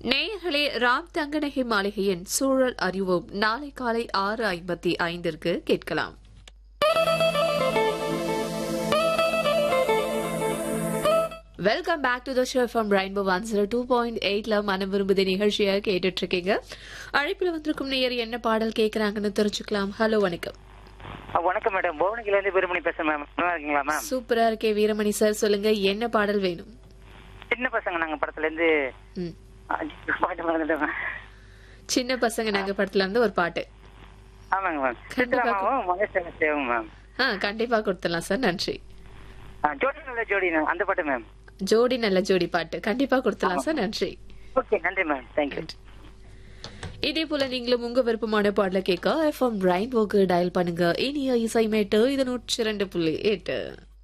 நேயர்களே ராம் தங்கநகை மாளிகையின் சூழல் அறிவோம் நாளை காலை ஆறு ஐம்பத்தி ஐந்திற்கு கேட்கலாம் welcome back to the show from rainbow one zero two point எயிட்ல மனம் விரும்புது நிகழ்ச்சியை கேட்டுட்டு இருக்கீங்க அழைப்பில் வந்திருக்கும் நேயர் என்ன பாடல் கேட்கறாங்கன்னு தெரிஞ்சுக்கலாம் ஹலோ வணக்கம் ஆ, வணக்கம் மேடம் புவனகில இருந்து பெருமணி பேசுறேன் மேம் நல்லா இருக்கீங்களா மேம் சூப்பரா இருக்கே வீரமணி சார் சொல்லுங்க என்ன பாடல் வேணும் சின்ன பசங்க நாங்க படத்துல இருந்து ம். ஆ, பாட்டு மறந்துட்டேன் மேம். சின்ன பசங்க நாங்க படத்துல இருந்து ஒரு பாட்டு ஆமாங்க மேம் கண்டிப்பா. சித்ராமாவும் மகேஷ் சேவும் மேம் ஆ கண்டிப்பா கொடுத்துடலாம் சார் நன்றி ஆ, ஜோடி நல்ல ஜோடி மேம் அந்த பாட்டு மேம் ஜோடி நல்ல ஜோடி பாட்டு கண்டிப்பா கொடுத்துடலாம் சார் நன்றி ஓகே நன்றி மேம் தேங்க்யூ இதே போல நீங்களும் உங்க விருப்பமான பாடல கேட்க எஃப்எம் ரெயின்போக்கு டயல் பண்ணுங்க இனிய இசை மேட்டு இது நூற்றி இரண்டு புள்ளி எட்டு